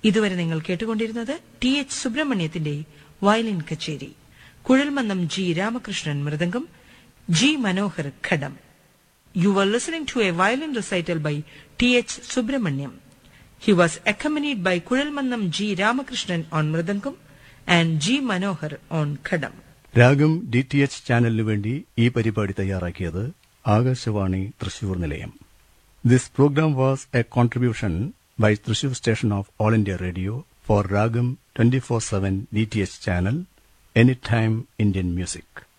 ഇതുവരെ നിങ്ങൾ കേട്ടുകൊണ്ടിരുന്നത് ടി എച്ച് സുബ്രഹ്മണ്യത്തിന്റെ വയലിൻ കച്ചേരി Kuzhalmannam G Ramakrishnan mridangam G Manohar Khadam You were listening to a violin recital by T.H. Subramaniam. He was accompanied by Kuralmannam G. Ramakrishnan on Mridangam and G. Manohar on Khadam. Raagam D T H ചാനലിനു വേണ്ടി ഈ പരിപാടി തയ്യാറാക്കിയത് ആകാശവാണി തൃശൂർ നിലയം this programme was a contribution by Thrissur station of All India Radio for Raagam twenty four seven D T H channel any time Indian music